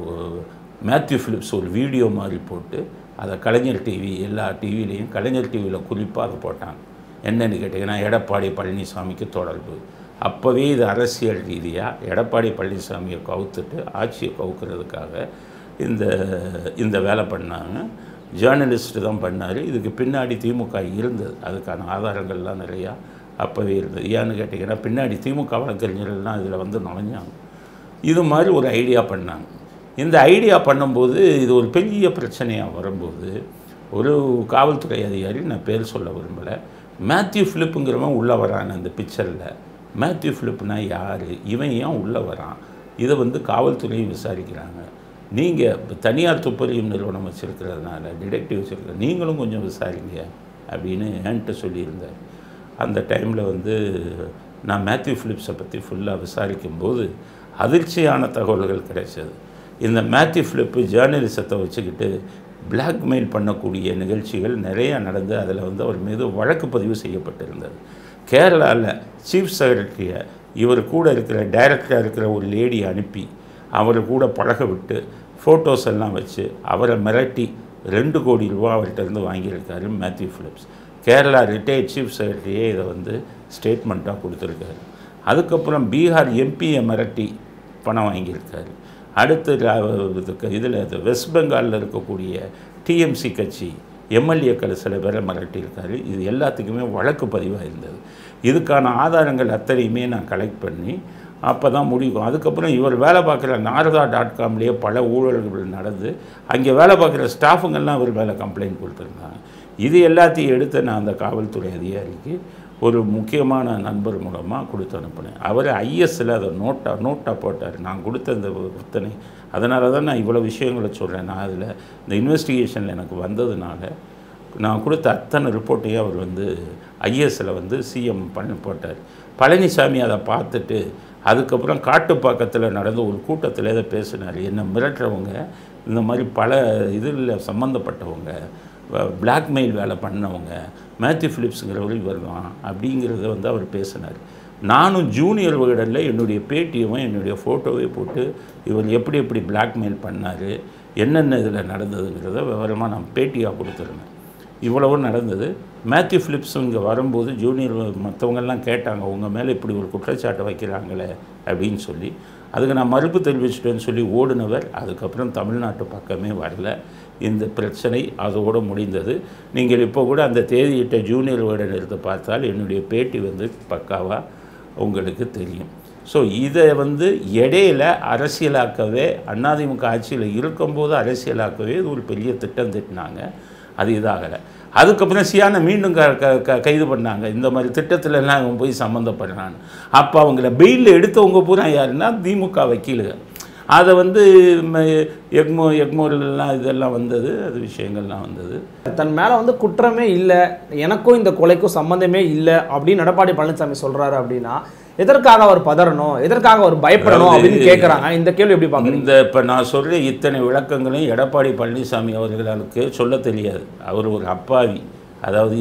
மேத்யூ ஃபிலிப்ஸ் ஒரு வீடியோ மாதிரி போட்டு அதை கலைஞர் டிவி எல்லா டிவிலையும் கலைஞர் டிவியில் குறிப்பாக அதை போட்டாங்க என்னென்னு கேட்டிங்கன்னா எடப்பாடி பழனிசாமிக்கு தொடர்பு அப்போவே இது அரசியல் ரீதியாக எடப்பாடி பழனிசாமியை கவுத்துட்டு ஆட்சியை கவுக்கிறதுக்காக இந்த இந்த வேலை பண்ணாங்க ஜேர்னலிஸ்ட் தான் பண்ணார் இதுக்கு பின்னாடி திமுக இருந்தது அதுக்கான ஆதாரங்கள்லாம் நிறையா அப்போவே இருந்தது ஏன்னு கேட்டிங்கன்னா பின்னாடி திமுக வழக்கறிஞர்கள்லாம் இதில் வந்து நுழைஞ்சாங்க இது மாதிரி ஒரு ஐடியா பண்ணாங்க இந்த ஐடியா பண்ணும்போது இது ஒரு பெரிய பிரச்சனையாக வரும்போது ஒரு காவல்துறை அதிகாரி நான் பேர் சொல்ல விரும்பலை மேத்யூ ஃபிலிப்புங்கிறவன் உள்ளே வரான் அந்த பிக்சரில் மேத்யூ ஃபிலிப்னா யார் இவன் ஏன் உள்ளே வரான் இதை வந்து காவல்துறையும் விசாரிக்கிறாங்க நீங்கள் இப்போ தனியார் துப்பறியும் நிறுவனம் வச்சுருக்கிறதுனால டிடெக்டிவ் வச்சுருக்க நீங்களும் கொஞ்சம் விசாரிங்க அப்படின்னு என்கிட்ட சொல்லியிருந்தார் அந்த டைமில் வந்து நான் மேத்யூ ஃபிலிப்ஸை பற்றி ஃபுல்லாக விசாரிக்கும்போது அதிர்ச்சியான தகவல்கள் கிடைச்சது இந்த மேத்யூ ஃபிலிப்பு ஜேர்னலிசத்தை வச்சுக்கிட்டு பிளாக்மெயில் பண்ணக்கூடிய நிகழ்ச்சிகள் நிறையா நடந்து அதில் வந்து அவர் மீது வழக்கு பதிவு செய்யப்பட்டிருந்தது கேரளாவில் சீஃப் செக்ரட்டரியை இவர் கூட இருக்கிற டைரக்டராக இருக்கிற ஒரு லேடி அனுப்பி அவர் கூட பழக விட்டு ஃபோட்டோஸ் எல்லாம் வச்சு அவரை மிரட்டி ரெண்டு கோடி ரூபா அவர்கிட்ட இருந்து வாங்கியிருக்காரு மேத்யூ ஃபிலிப்ஸ் கேரளா ரிட்டையர்ட் சீஃப் செக்ரட்டரியே இதை வந்து ஸ்டேட்மெண்ட்டாக கொடுத்துருக்காரு அதுக்கப்புறம் பீகார் எம்பியை மிரட்டி பணம் வாங்கியிருக்காரு அடுத்து இதுக்கு இதில் வெஸ்ட் பெங்காலில் இருக்கக்கூடிய டிஎம்சி கட்சி எம்எல்ஏக்கள் சில பேரை மிரட்டியிருக்காரு இது எல்லாத்துக்குமே வழக்கு பதிவாக இருந்தது இதுக்கான ஆதாரங்கள் அத்தனையுமே நான் கலெக்ட் பண்ணி அப்போ தான் முடிக்கும் அதுக்கப்புறம் இவர் வேலை பார்க்குற நாரதா டாட் காம்லேயே பல ஊழல்கள் நடந்து அங்கே வேலை பார்க்குற ஸ்டாஃபுங்கள்லாம் அவர் மேலே கம்ப்ளைண்ட் கொடுத்துருந்தாங்க இது எல்லாத்தையும் எடுத்து நான் அந்த காவல்துறை அதிகாரிக்கு ஒரு முக்கியமான நண்பர் மூலமாக கொடுத்து அனுப்பினேன் அவர் ஐஎஸ்சில் அதை நோட்டாக நோட்டாக போட்டார் நான் கொடுத்த இந்த விற்பனை அதனால தான் நான் இவ்வளோ விஷயங்களை சொல்கிறேன் நான் அதில் இந்த இன்வெஸ்டிகேஷனில் எனக்கு வந்ததுனால நான் கொடுத்த அத்தனை ரிப்போர்ட்டையும் அவர் வந்து ஐஎஸ்சில் வந்து சிஎம் பண்ணி போட்டார் பழனிசாமி அதை பார்த்துட்டு அதுக்கப்புறம் காட்டுப்பாக்கத்தில் நடந்த ஒரு கூட்டத்தில் இதை பேசினார் என்ன மிரட்டுறவங்க இந்த மாதிரி பல இதில் சம்மந்தப்பட்டவங்க பிளாக்மெயில் வேலை பண்ணவங்க மேத்யூ ஃபிலிப்ஸுங்கிறவர் இவர் தான் அப்படிங்கிறத வந்து அவர் பேசினார் நானும் ஜூனியர் விகடனில் என்னுடைய பேட்டியவும் என்னுடைய ஃபோட்டோவை போட்டு இவர் எப்படி எப்படி பிளாக்மெயில் பண்ணார் என்னென்ன இதில் நடந்ததுங்கிறத விவரமாக நான் பேட்டியாக கொடுத்துருந்தேன் இவ்வளவும் நடந்தது மேத்யூ ஃபிலிப்ஸும் இங்கே வரும்போது ஜூனியர் மற்றவங்கெல்லாம் கேட்டாங்க உங்கள் மேலே இப்படி ஒரு குற்றச்சாட்டை வைக்கிறாங்களே அப்படின்னு சொல்லி அதுக்கு நான் மறுப்பு தெரிவிச்சிட்டேன்னு சொல்லி ஓடினவர் அதுக்கப்புறம் தமிழ்நாட்டு பக்கமே வரல இந்த பிரச்சனை அதோடு முடிந்தது நீங்கள் இப்போ கூட அந்த தேதியிட்ட ஜூனியர் வேர்டன் எடுத்து பார்த்தால் என்னுடைய பேட்டி வந்து பக்காவாக உங்களுக்கு தெரியும் ஸோ இதை வந்து இடையில அரசியலாக்கவே அதிமுக ஆட்சியில் இருக்கும்போது அரசியலாக்கவே இது ஒரு பெரிய திட்டம் திட்டினாங்க அது இதாகலை அதுக்கப்புறம் சியானை மீண்டும் க க க கைது பண்ணாங்க இந்த மாதிரி திட்டத்துல எல்லாம் இவன் போய் சம்மந்தப்படுறான்னு அப்போ அவங்கள பெயிலில் எடுத்தவங்க பூரா யாருன்னா திமுக வக்கீலுங்க அதை வந்து ம- எக்மோ எக்மோர்லாம் இதெல்லாம் வந்தது அது விஷயங்கள்லாம் வந்தது தன் மேலே வந்து குற்றமே இல்லை எனக்கும் இந்த கொலைக்கும் சம்மந்தமே இல்லை அப்படின்னு எடப்பாடி பழனிசாமி சொல்றாரு அப்படின்னா எதற்காக அவர் பதறணும் எதற்காக அவர் பயப்படணும் அதாவது- அப்படின்னு கேட்குறாங்க இந்த கேள்வி எப்படி பார்க்குறீங்க இந்த இப்போ நான் சொல்கிற இத்தனை விளக்கங்களையும் எடப்பாடி பழனிசாமி அவர்களுக்கு சொல்ல தெரியாது அவர் ஒரு அப்பாவி அதாவது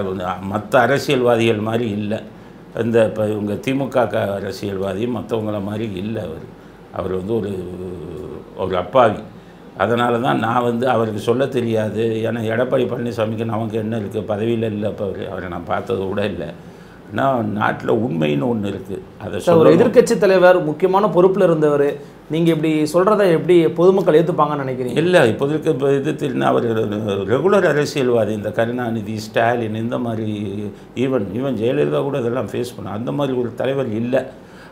மற்ற அரசியல்வாதிகள் மாதிரி இல்லை இந்த இப்போ இவங்க திமுக க அரசியல்வாதி மற்றவங்கள மாதிரி இல்லை அவர் அவர் வந்து ஒரு ஒரு அப்பாவி அதனால தான் நான் வந்து அவருக்கு சொல்ல தெரியாது ஏன்னா எடப்பாடி பழனிசாமிக்கு நமக்கு என்ன இருக்குது பதவியில் இல்லை இப்போ அவர் அவரை நான் பார்த்தது கூட இல்லை ஆனால் நாட்டில் உண்மைன்னு ஒன்று இருக்குது அதை சார் ஒரு சொல்ல எதிர்க்கட்சி தலைவர் முக்கியமான பொறுப்பில் இருந்தவர் நீங்கள் இப்படி சொல்கிறத எப்படி பொதுமக்கள் ஏற்றுப்பாங்கன்னு நினைக்கிறீங்க இல்லை இப்போதைக்கு இப்போ இது தெரியுன்னா அவர் ரெகுலர் அரசியல்வாதி இந்த கருணாநிதி ஸ்டாலின் இந்த மாதிரி ஈவன் ஈவன் ஜெயலலிதா கூட இதெல்லாம் ஃபேஸ் பண்ண அந்த மாதிரி ஒரு தலைவர் இல்லை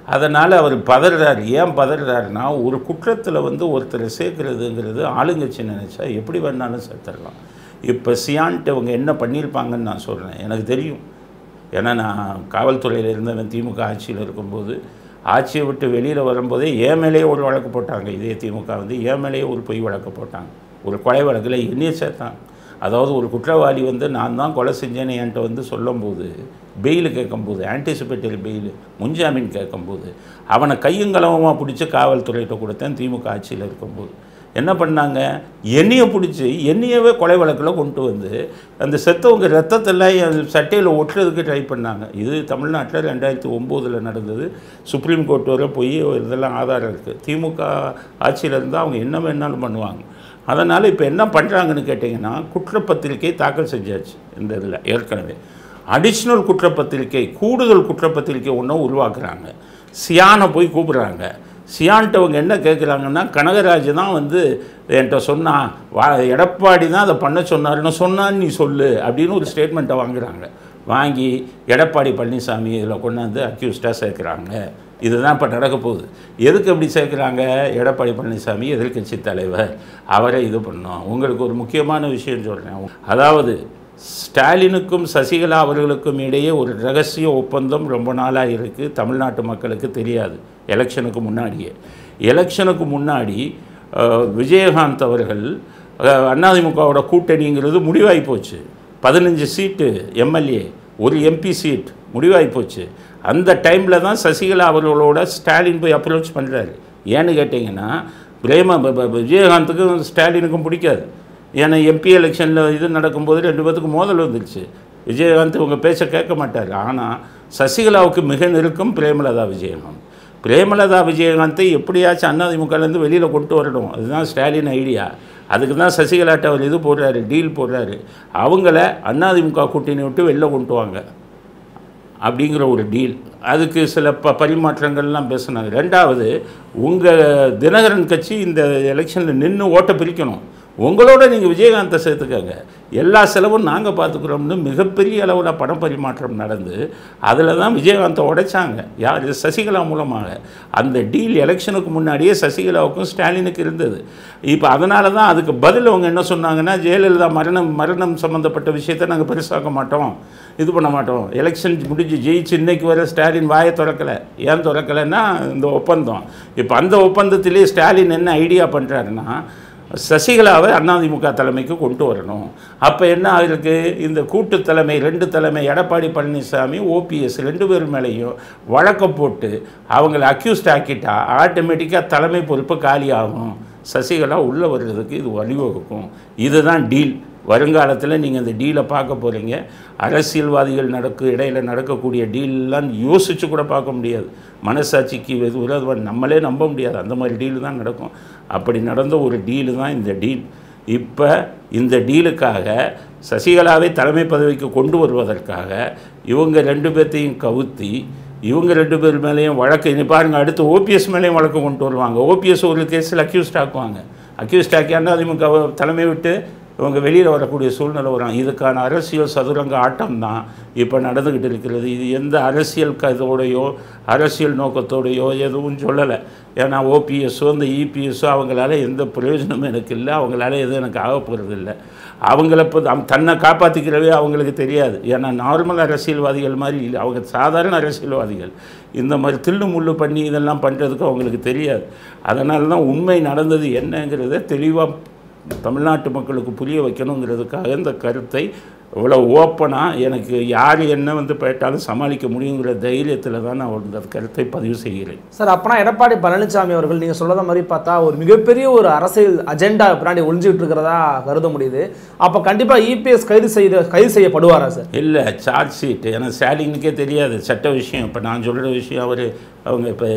அதனால் அவர் பதறாரு ஏன் பதறாருன்னா ஒரு குற்றத்தில் வந்து ஒருத்தரை சேர்க்கறதுங்கிறது ஆளுங்கட்சி நினச்சா எப்படி வேணாலும் சேர்த்துடலாம் இப்போ சியான்ட்டு அவங்க என்ன பண்ணியிருப்பாங்கன்னு நான் சொல்கிறேன் எனக்கு தெரியும் ஏன்னா நான் காவல்துறையில் இருந்தவன் திமுக ஆட்சியில் இருக்கும்போது ஆட்சியை விட்டு வெளியில் வரும்போதே என் மேலேயே ஒரு வழக்கு போட்டாங்க இதே திமுக வந்து என் மேலேயே ஒரு பொய் வழக்கு போட்டாங்க ஒரு கொலை வழக்கில் என்னைய சேர்த்தாங்க அதாவது ஒரு குற்றவாளி வந்து நான் தான் கொலை செஞ்சேன்னு என்கிட்ட வந்து சொல்லும்போது பெயில் கேட்கும்போது ஆன்டிசிபேட்டரி பெயில் முன்ஜாமீன் கேட்கும்போது அவனை கையுங்களவமாக பிடிச்சி காவல்துறையிட்ட கொடுத்தேன் திமுக ஆட்சியில் இருக்கும்போது என்ன பண்ணாங்க எண்ணெயை பிடிச்சி எண்ணெயவே கொலை வழக்கில் கொண்டு வந்து அந்த செத்தவங்க ரத்தத்தெல்லாம் என் சட்டையில் ஒட்டுறதுக்கு ட்ரை பண்ணாங்க இது தமிழ்நாட்டில் ரெண்டாயிரத்தி ஒம்போதில் நடந்தது சுப்ரீம் கோர்ட் வரை போய் இதெல்லாம் ஆதாரம் இருக்குது திமுக ஆட்சியில் இருந்தால் அவங்க என்ன வேணாலும் பண்ணுவாங்க அதனால் இப்போ என்ன பண்ணுறாங்கன்னு கேட்டிங்கன்னா குற்றப்பத்திரிக்கை தாக்கல் செஞ்சாச்சு இந்த இதில் ஏற்கனவே அடிஷ்னல் குற்றப்பத்திரிக்கை கூடுதல் குற்றப்பத்திரிக்கை ஒன்றும் உருவாக்குறாங்க சியானை போய் கூப்பிட்றாங்க சியான்ட்டு அவங்க என்ன கேட்குறாங்கன்னா கனகராஜ் தான் வந்து என்கிட்ட சொன்னான் வா எடப்பாடி தான் அதை பண்ண சொன்னாருன்னு சொன்னான்னு நீ சொல்லு அப்படின்னு ஒரு ஸ்டேட்மெண்ட்டை வாங்குறாங்க வாங்கி எடப்பாடி பழனிசாமி இதில் கொண்டாந்து அக்யூஸ்டாக சேர்க்குறாங்க இதுதான் இப்போ நடக்க போகுது எதுக்கு எப்படி சேர்க்குறாங்க எடப்பாடி பழனிசாமி எதிர்க்கட்சி தலைவர் அவரை இது பண்ணோம் உங்களுக்கு ஒரு முக்கியமான விஷயம் சொல்கிறேன் அதாவது ஸ்டாலினுக்கும் சசிகலா அவர்களுக்கும் இடையே ஒரு ரகசிய ஒப்பந்தம் ரொம்ப நாளாக இருக்குது தமிழ்நாட்டு மக்களுக்கு தெரியாது எலெக்ஷனுக்கு முன்னாடியே எலெக்ஷனுக்கு முன்னாடி அஹ், விஜயகாந்த் அவர்கள் அஹ், அதிமுகவோட கூட்டணிங்கிறது முடிவாகி போச்சு பதினஞ்சு சீட்டு எம்எல்ஏ ஒரு எம்பி சீட் முடிவாகி போச்சு அந்த டைமில் தான் சசிகலா அவர்களோட ஸ்டாலின் போய் அப்ரோச் பண்ணுறாரு ஏன்னு கேட்டிங்கன்னா பிரேம ப- ப- விஜயகாந்துக்கும் ஸ்டாலினுக்கும் பிடிக்காது ஏன்னா எம்பி எலெக்ஷனில் இது நடக்கும்போது ரெண்டு பேத்துக்கும் மோதல் வந்துருச்சு விஜயகாந்த் உங்கள் பேச்சை கேட்க மாட்டார் ஆனால் சசிகலாவுக்கு மிக நெருக்கம் பிரேமலதா விஜயகாந்த் பிரேமலதா விஜயகாந்தை எப்படியாச்சும் அதிமுகலேருந்து வெளியில் கொண்டு வரணும் அதுதான் ஸ்டாலின் ஐடியா அதுக்கு தான் சசிகலாட்ட அவர் இது போடுறாரு டீல் போடுறாரு அவங்கள அதிமுக கூட்டணி விட்டு வெளில கொண்டு வாங்க அப்படிங்கிற ஒரு டீல் அதுக்கு சில ப பரிமாற்றங்கள்லாம் பேசினாங்க ரெண்டாவது உங்கள் தினகரன் கட்சி இந்த எலெக்ஷனில் நின்று ஓட்டை பிரிக்கணும் உங்களோட நீங்கள் விஜயகாந்தை சேர்த்துக்கங்க எல்லா செலவும் நாங்கள் பார்த்துக்குறோம்னு மிகப்பெரிய அளவில் பண பரிமாற்றம் நடந்து அதில் தான் விஜயகாந்தை உடைச்சாங்க யார் சசிகலா மூலமாக அந்த டீல் எலெக்ஷனுக்கு முன்னாடியே சசிகலாவுக்கும் ஸ்டாலினுக்கு இருந்தது இப்போ அதனால தான் அதுக்கு பதில் அவங்க என்ன சொன்னாங்கன்னா ஜெயலலிதா மரணம் மரணம் சம்மந்தப்பட்ட விஷயத்தை நாங்கள் பெருசாக்க மாட்டோம் இது பண்ண மாட்டோம் எலெக்ஷன் முடிஞ்சு ஜெயிச்சு இன்னைக்கு வர ஸ்டாலின் வாயை திறக்கலை ஏன் திறக்கலைன்னா இந்த ஒப்பந்தம் இப்போ அந்த ஒப்பந்தத்திலே ஸ்டாலின் என்ன ஐடியா பண்ணுறாருன்னா சசிகலாவை அதிமுக தலைமைக்கு கொண்டு வரணும் அப்போ என்ன ஆகிருக்கு இந்த கூட்டு தலைமை ரெண்டு தலைமை எடப்பாடி பழனிசாமி ஓபிஎஸ் ரெண்டு பேர் மேலேயும் வழக்க போட்டு அவங்கள அக்யூஸ்ட் ஆக்கிட்டா ஆட்டோமேட்டிக்காக தலைமை பொறுப்பு காலி ஆகும் சசிகலா உள்ளே வர்றதுக்கு இது வழிவகுக்கும் இதுதான் டீல் வருங்காலத்தில் நீங்கள் அந்த டீலை பார்க்க போகிறீங்க அரசியல்வாதிகள் நடக்கு இடையில நடக்கக்கூடிய டீல்லாம் யோசித்து கூட பார்க்க முடியாது மனசாட்சிக்கு இது விரோதமாக நம்மளே நம்ப முடியாது அந்த மாதிரி டீல் தான் நடக்கும் அப்படி நடந்த ஒரு டீலு தான் இந்த டீல் இப்போ இந்த டீலுக்காக சசிகலாவை தலைமை பதவிக்கு கொண்டு வருவதற்காக இவங்க ரெண்டு பேர்த்தையும் கவுத்தி இவங்க ரெண்டு பேர் மேலேயும் வழக்கு இனி பாருங்க அடுத்து ஓபிஎஸ் மேலேயும் வழக்கு கொண்டு வருவாங்க ஓபிஎஸ் ஒரு கேஸில் அக்யூஸ்ட் ஆக்குவாங்க அக்யூஸ்ட் ஆக்கி அதிமுக தலைமை விட்டு இவங்க வெளியில் வரக்கூடிய சூழ்நிலை வரும் இதுக்கான அரசியல் சதுரங்க ஆட்டம் தான் இப்போ நடந்துக்கிட்டு இருக்கிறது இது எந்த அரசியல் க இதோடையோ அரசியல் நோக்கத்தோடையோ எதுவும் சொல்லலை ஏன்னா ஓபிஎஸ்ஸோ இந்த இபிஎஸ்ஸோ அவங்களால எந்த பிரயோஜனமும் எனக்கு இல்லை அவங்களால எதுவும் எனக்கு ஆக போகிறது இல்லை அவங்கள இப்போ தம்- தன்னை காப்பாற்றிக்கிறவே அவங்களுக்கு தெரியாது ஏன்னா நார்மல் அரசியல்வாதிகள் மாதிரி இல்லை அவங்க சாதாரண அரசியல்வாதிகள் இந்த மாதிரி தில்லு முள்ளு பண்ணி இதெல்லாம் பண்ணுறதுக்கு அவங்களுக்கு தெரியாது அதனால தான் உண்மை நடந்தது என்னங்கிறத தெளிவாக தமிழ்நாட்டு மக்களுக்கு புரிய வைக்கணுங்கிறதுக்காக இந்த கருத்தை இவ்வளோ ஓப்பனாக எனக்கு யார் என்ன வந்து போயிட்டாலும் சமாளிக்க முடியுங்கிற தைரியத்தில் தான் நான் இந்த கருத்தை பதிவு செய்கிறேன் சார் அப்பனா எடப்பாடி பழனிசாமி அவர்கள் நீங்கள் சொல்றத மாதிரி பார்த்தா ஒரு மிகப்பெரிய ஒரு அரசியல் அஜெண்டா பின்னாடி ஒளிஞ்சிட்டு இருக்கிறதா கருத முடியுது அப்போ கண்டிப்பாக இபிஎஸ் கைது செய்த கைது செய்யப்படுவாரா சார் இல்லை சார்ஜ் ஷீட் ஏன்னா ஸ்டாலினுக்கே தெரியாது சட்ட விஷயம் இப்போ நான் சொல்கிற விஷயம் அவர் அவங்க இப்போ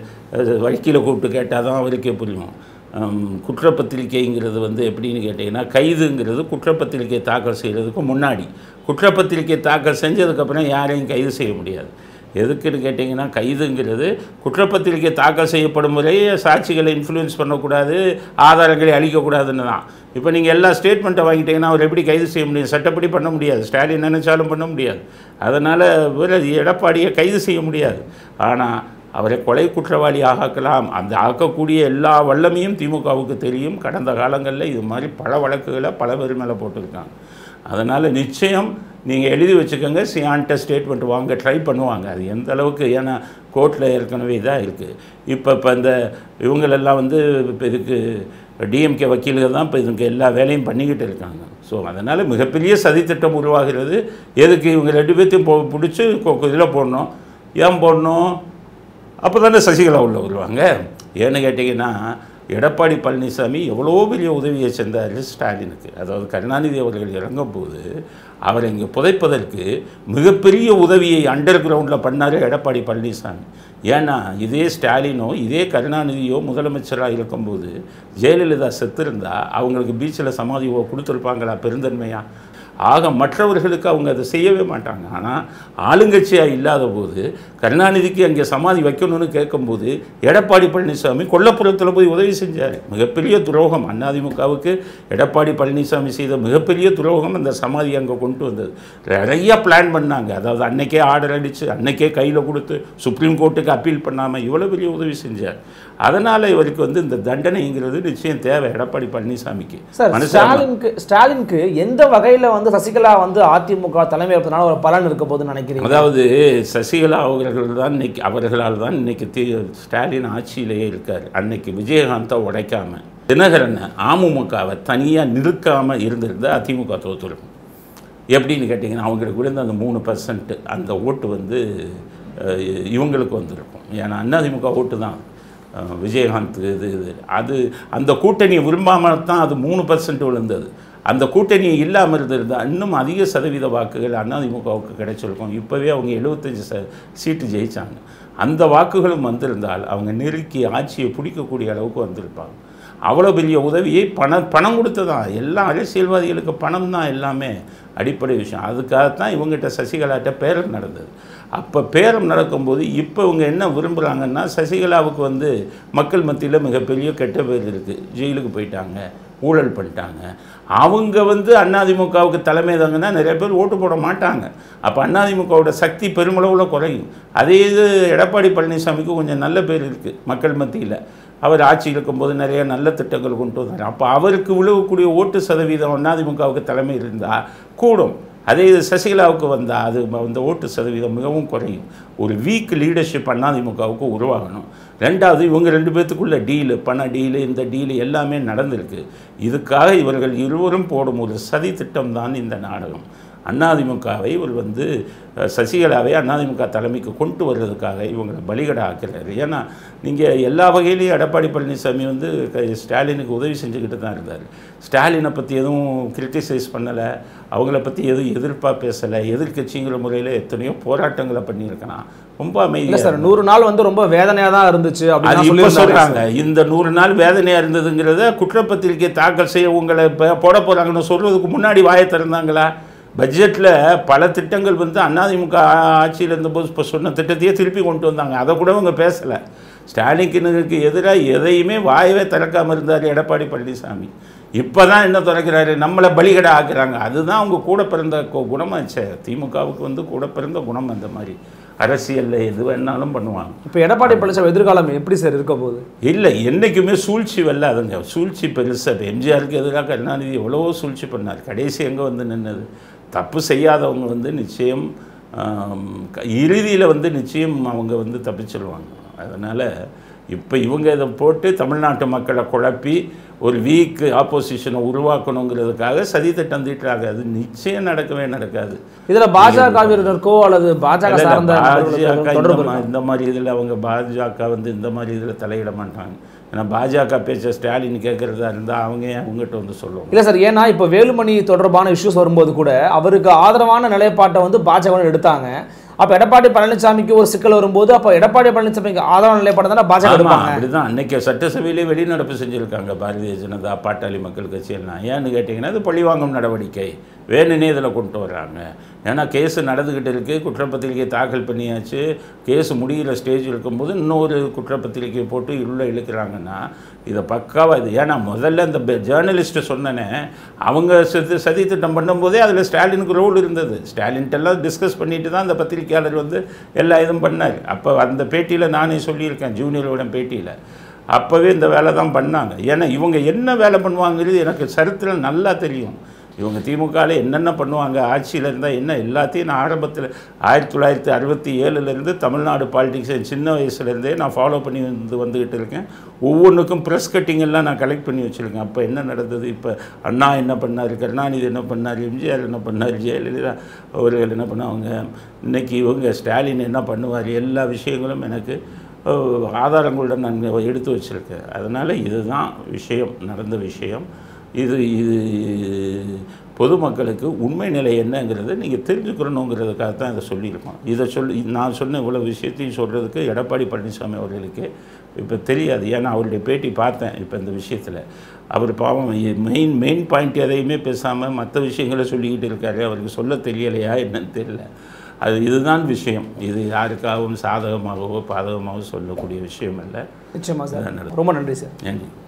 வக்கீலை கூப்பிட்டு கேட்டால் தான் அவருக்கே புரியும் ஹம், குற்றப்பத்திரிக்கைங்கிறது வந்து எப்படின்னு கேட்டிங்கன்னா கைதுங்கிறது குற்றப்பத்திரிக்கை தாக்கல் செய்கிறதுக்கு முன்னாடி குற்றப்பத்திரிக்கை தாக்கல் செஞ்சதுக்கப்புறம் யாரையும் கைது செய்ய முடியாது எதுக்குன்னு கேட்டிங்கன்னா கைதுங்கிறது குற்றப்பத்திரிக்கை தாக்கல் செய்யப்படும் முறையே சாட்சிகளை இன்ஃப்ளூயன்ஸ் பண்ணக்கூடாது ஆதாரங்களை அளிக்கக்கூடாதுன்னு தான் இப்போ நீங்கள் எல்லா ஸ்டேட்மெண்ட்டை வாங்கிட்டீங்கன்னா அவர் எப்படி கைது செய்ய முடியும் சட்டப்படி பண்ண முடியாது ஸ்டாலின் நினைச்சாலும் பண்ண முடியாது அதனால் எடப்பாடியை கைது செய்ய முடியாது ஆனால் அவரை கொலை குற்றவாளி ஆக்கலாம் அந்த ஆக்கக்கூடிய எல்லா வல்லமையும் திமுகவுக்கு தெரியும் கடந்த காலங்களில் இது மாதிரி பல வழக்குகளை பல பேர் மேலே போட்டிருக்காங்க அதனால் நிச்சயம் நீங்கள் எழுதி வச்சுக்கோங்க சியான்ட்ட ஸ்டேட்மெண்ட் வாங்க ட்ரை பண்ணுவாங்க அது எந்த அளவுக்கு ஏன்னா கோர்ட்டில் ஏற்கனவே இதாக இருக்குது இப்போ இப்போ இந்த இவங்களெல்லாம் வந்து இப்போ இதுக்கு டிஎம்கே வக்கீல்கள் தான் இப்போ இதுக்கு எல்லா வேலையும் பண்ணிக்கிட்டு இருக்காங்க ஸோ அதனால் மிகப்பெரிய சதித்திட்டம் உருவாகிறது எதுக்கு இவங்க ரெண்டு பேர்த்தையும் போ பிடிச்சி இதில் போடணும் ஏன் போடணும் அப்போ தானே சசிகலா உள்ள வருவாங்க ஏன்னு கேட்டிங்கன்னா எடப்பாடி பழனிசாமி எவ்வளோ பெரிய உதவியை செஞ்சார் ஸ்டாலினுக்கு அதாவது கருணாநிதி அவர்கள் இறங்கும்போது அவரை இங்கே புதைப்பதற்கு மிகப்பெரிய உதவியை அண்டர் கிரவுண்டில் பண்ணார் எடப்பாடி பழனிசாமி ஏன்னா இதே ஸ்டாலினோ இதே கருணாநிதியோ முதலமைச்சராக இருக்கும்போது ஜெயலலிதா செத்திருந்தா அவங்களுக்கு பீச்சில் சமாதி கொடுத்துருப்பாங்களா பெருந்தன்மையாக ஆக மற்றவர்களுக்கு அவங்க அதை செய்யவே மாட்டாங்க ஆனால் ஆளுங்கட்சியாக இல்லாத போது கருணாநிதிக்கு அங்கே சமாதி வைக்கணும்னு கேட்கும்போது எடப்பாடி பழனிசாமி கொல்லப்புறத்தில் போய் உதவி செஞ்சார் மிகப்பெரிய துரோகம் அதிமுகவுக்கு எடப்பாடி பழனிசாமி செய்த மிகப்பெரிய துரோகம் அந்த சமாதி அங்கே கொண்டு வந்தது நிறைய பிளான் பண்ணாங்க அதாவது அன்னைக்கே ஆர்டர் அடித்து அன்னைக்கே கையில் கொடுத்து சுப்ரீம் கோர்ட்டுக்கு அப்பீல் பண்ணாமல் இவ்வளோ பெரிய உதவி செஞ்சார் அதனால் இவருக்கு வந்து இந்த தண்டனைங்கிறது நிச்சயம் தேவை எடப்பாடி பழனிசாமிக்கு சார் மனுஷன் ஸ்டாலினுக்கு ஸ்டாலினுக்கு எந்த வகையில வந்து சசிகலா வந்து அதிமுக தலைமை ஏற்பதனால ஒரு பலன் இருக்க போகுதுன்னு நினைக்கிறீங்க அதாவது சசிகலா அவர்கள் தான் இன்னைக்கு அவர்களால் தான் இன்னைக்கு தி ஸ்டாலின் ஆட்சியிலேயே இருக்கார் அன்னைக்கு விஜயகாந்தை உடைக்காம தினகரனை அமமுகவை தனியாக நிறுக்காமல் இருந்திருந்தா அதிமுக தோற்றுருக்கும் எப்படின்னு கேட்டிங்கன்னா அவங்களுக்கு விழுந்த அந்த மூணு பர்சன்ட் அந்த ஓட்டு வந்து அஹ், இவங்களுக்கு வந்திருக்கும் ஏன்னா அதிமுக ஓட்டு தான் அஹ், விஜயகாந்த் இது இது அது அந்த கூட்டணியை விரும்பாமல் தான் அது மூணு பர்சன்ட் விழுந்தது அந்த கூட்டணி இல்லாமல் இருந்திருந்தா இன்னும் அதிக சதவீத வாக்குகள் அதிமுகவுக்கு கிடைச்சிருக்கும் இப்போவே அவங்க எழுபத்தஞ்சு ச சீட்டு ஜெயிச்சாங்க அந்த வாக்குகளும் வந்திருந்தால் அவங்க நெருக்கி ஆட்சியை பிடிக்கக்கூடிய அளவுக்கு வந்திருப்பாங்க அவ்வளோ பெரிய உதவியை பணம் பணம் கொடுத்ததான் எல்லா அரசியல்வாதிகளுக்கு பணம் தான் எல்லாமே அடிப்படை விஷயம் அதுக்காகத்தான் இவங்ககிட்ட சசிகலாட்ட பேரம் நடந்தது அப்போ பேரம் நடக்கும்போது இப்போ இவங்க என்ன விரும்புகிறாங்கன்னா சசிகலாவுக்கு வந்து மக்கள் மத்தியில் மிகப்பெரிய கெட்ட பேர் இருக்குது ஜெயிலுக்கு போயிட்டாங்க ஊழல் பண்ணிட்டாங்க அவங்க வந்து அதிமுகவுக்கு தலைமை தாங்கன்னா நிறைய பேர் ஓட்டு போட மாட்டாங்க அப்போ அதிமுகவோட சக்தி பெருமளவில் குறையும் அதே இது எடப்பாடி பழனிசாமிக்கு கொஞ்சம் நல்ல பேர் இருக்குது மக்கள் மத்தியில் அவர் ஆட்சி இருக்கும்போது நிறைய நல்ல திட்டங்கள் கொண்டு வந்தார் அப்போ அவருக்கு விழுகக்கூடிய ஓட்டு சதவீதம் அதிமுகவுக்கு தலைமை இருந்தால் கூடும் அதே இது சசிகலாவுக்கு வந்தால் அது அந்த ஓட்டு சதவீதம் மிகவும் குறையும் ஒரு வீக் லீடர்ஷிப் அதிமுகவுக்கு உருவாகணும் ரெண்டாவது இவங்க ரெண்டு பேர்த்துக்குள்ள டீலு பண டீலு இந்த டீலு எல்லாமே நடந்திருக்கு இதுக்காக இவர்கள் இருவரும் போடும் ஒரு சதி திட்டம் தான் இந்த நாடகம் அதிமுகவை இவர் வந்து அஹ், சசிகலாவை அதிமுக தலைமைக்கு கொண்டு வர்றதுக்காக இவங்களை பலிகடா ஆக்கிறாரு ஏன்னா நீங்கள் எல்லா வகையிலையும் எடப்பாடி பழனிசாமி வந்து க- ஸ்டாலினுக்கு உதவி செஞ்சுக்கிட்டு தான் இருந்தார் ஸ்டாலினை பற்றி எதுவும் கிரிட்டிசைஸ் பண்ணலை அவங்கள பற்றி எதுவும் எதிர்ப்பாக பேசலை எதிர்க்கட்சிங்கிற முறையில் எத்தனையோ போராட்டங்களை பண்ணியிருக்கலாம் ரொம்ப இல்ல அமைதியாக சார் நூறு நாள் வந்து ரொம்ப வேதனையா தான் இருந்துச்சு அது அப்படின்னு இப்போ சொல்லியிருந்தாங்க சொல்கிறாங்க இந்த நூறு நாள் வேதனையாக இருந்ததுங்கிறத குற்றப்பத்திரிக்கை தாக்கல் செய்ய உங்களை இப்போ போட போகிறாங்கன்னு சொல்கிறதுக்கு முன்னாடி வாயை திறந்தாங்களா பட்ஜெட்டில் பல திட்டங்கள் வந்து அதிமுக ஆட்சியில் இருந்தபோது இப்போ சொன்ன திட்டத்தையே திருப்பி கொண்டு வந்தாங்க அதை கூட அவங்க பேசலை ஸ்டாலினுக்கு எதிராக எதையுமே வாயவே திறக்காமல் இருந்தார் எடப்பாடி பழனிசாமி இப்போ தான் என்ன திறக்கிறாரு நம்மளை பலிகடை ஆக்குறாங்க அதுதான் அவங்க கூட பிறந்த கு- குணமாச்சே திமுகவுக்கு வந்து கூட பிறந்த குணம் அந்த மாதிரி அரசியலில் எது வேணாலும் பண்ணுவாங்க இப்போ எடப்பாடி பழனிசாமி எதிர்காலம் எப்படி சார் இருக்க போகுது இல்லை என்றைக்குமே சூழ்ச்சி வெல்லாதுங்க சூழ்ச்சி பெருசு இப்போ எம்ஜிஆருக்கு எதிராக கருணாநிதி எவ்வளவோ சூழ்ச்சி பண்ணார் கடைசி எங்கே வந்து நின்னது தப்பு செய்யாதவங்க வந்து நிச்சயம் இறுதியில் வந்து நிச்சயம் அவங்க வந்து தப்பிச்சிருவாங்க அதனால் இப்போ இவங்க இதை போட்டு தமிழ்நாட்டு மக்களை குழப்பி ஒரு வீக் ஆப்போசிஷனை உருவாக்கணுங்கிறதுக்காக சதி திட்டம் தீட்டுறாங்க அது நிச்சயம் நடக்கவே நடக்காது இதுல பாஜகவினருக்கோ அல்லது பாஜக இல்ல, இல்ல, சார்ந்த நபர்களுக்கோ பாஜக இந்த தொடர்பு மா- இருக்கா? இந்த மாதிரி இதில் அவங்க பாஜக வந்து இந்த மாதிரி இதில் தலையிட மாட்டாங்க ஏன்னா பாஜக பேச்ச ஸ்டாலின் கேட்குறதா இருந்தால் அவங்க ஏன் அவங்ககிட்ட வந்து சொல்லுவாங்க இல்ல சார் ஏன்னா இப்போ வேலுமணி தொடர்பான இஷ்யூஸ் வரும்போது கூட அவருக்கு ஆதரவான நிலைப்பாட்டை வந்து பாஜக எடுத்தாங்க அப்ப எடப்பாடி பழனிசாமிக்கு ஒரு சிக்கல் வரும்போது அப்ப எடப்பாடி பழனிசாமிக்கு ஆதரவான நிலைப்பாடு தானே பாஜக ஆமா, எடுப்பாங்க அப்படிதான் அன்னைக்கு சட்டசபையிலே வெளிநடப்பு செஞ்சுருக்காங்க பாரதிய ஜனதா பாட்டாளி மக்கள் கட்சி எல்லாம் ஏன்னு கேட்டிங்கன்னா அது பழிவாங்கும் நடவடிக்கை வேணுனே இதில் கொண்டு வர்றாங்க ஏன்னா கேஸு நடந்துக்கிட்டு இருக்குது குற்றப்பத்திரிக்கை தாக்கல் பண்ணியாச்சு கேஸ் முடிகிற ஸ்டேஜ் இருக்கும்போது இன்னொரு குற்றப்பத்திரிக்கை போட்டு உள்ளே இழுக்கிறாங்கன்னா இதை பக்காவாக இது ஏன்னா முதல்ல இந்த ஜேர்னலிஸ்ட்டு சொன்னனே அவங்க சதி சதித்திட்டம் பண்ணும்போதே அதில் ஸ்டாலினுக்கு ரோல் இருந்தது ஸ்டாலின்ட்டெல்லாம் டிஸ்கஸ் பண்ணிட்டு தான் அந்த பத்திரிக்கையாளர் வந்து எல்லா இதுவும் பண்ணார் அப்போ அந்த பேட்டியில் நானே சொல்லியிருக்கேன் ஜூனியரோட பேட்டியில் அப்போவே இந்த வேலை தான் பண்ணாங்க ஏன்னா இவங்க என்ன வேலை பண்ணுவாங்கிறது எனக்கு சரித்திரம் நல்லா தெரியும் இவங்க திமுகவில் என்னென்ன பண்ணுவாங்க ஆட்சியில் இருந்தால் என்ன எல்லாத்தையும் நான் ஆரம்பத்தில் ஆயிரத்தி தொள்ளாயிரத்தி அறுபத்தி ஏழுலேருந்து தமிழ்நாடு பாலிடிக்ஸை சின்ன வயசுலேருந்தே நான் ஃபாலோ பண்ணி வந்து வந்துக்கிட்டு இருக்கேன் ஒவ்வொன்றுக்கும் ப்ரெஸ் கட்டிங் எல்லாம் நான் கலெக்ட் பண்ணி வச்சுருக்கேன் அப்போ என்ன நடந்தது இப்போ அண்ணா என்ன பண்ணார் கருணாநிதி என்ன பண்ணார் எம்ஜிஆர் என்ன பண்ணார் ஜெயலலிதா அவர்கள் என்ன பண்ணாங்க இன்னைக்கு இவங்க ஸ்டாலின் என்ன பண்ணுவார் எல்லா விஷயங்களும் எனக்கு அஹ், ஆதாரங்களுடன் நான் எடுத்து வச்சுருக்கேன் அதனால் இதுதான் விஷயம் நடந்த விஷயம் இது இது பொதுமக்களுக்கு உண்மை நிலை என்னங்கிறத நீங்கள் தெரிஞ்சுக்கிறணுங்கிறதுக்காக தான் இதை சொல்லியிருக்கோம் இதை சொல்லி நான் சொன்ன இவ்வளோ விஷயத்தையும் சொல்கிறதுக்கு எடப்பாடி பழனிசாமி அவர்களுக்கு இப்போ தெரியாது ஏன்னா அவருடைய பேட்டி பார்த்தேன் இப்போ இந்த விஷயத்தில் அவர் பாவம் மெயின் மெயின் பாயிண்ட் எதையுமே பேசாமல் மற்ற விஷயங்களை சொல்லிக்கிட்டு இருக்காரு அவருக்கு சொல்ல தெரியலையா என்னன்னு தெரியல அது இதுதான் விஷயம் இது யாருக்காகவும் சாதகமாகவோ பாதகமாகவோ சொல்லக்கூடிய விஷயம் அல்ல நிச்சயமா சார் ரொம்ப நன்றி சார் நன்றி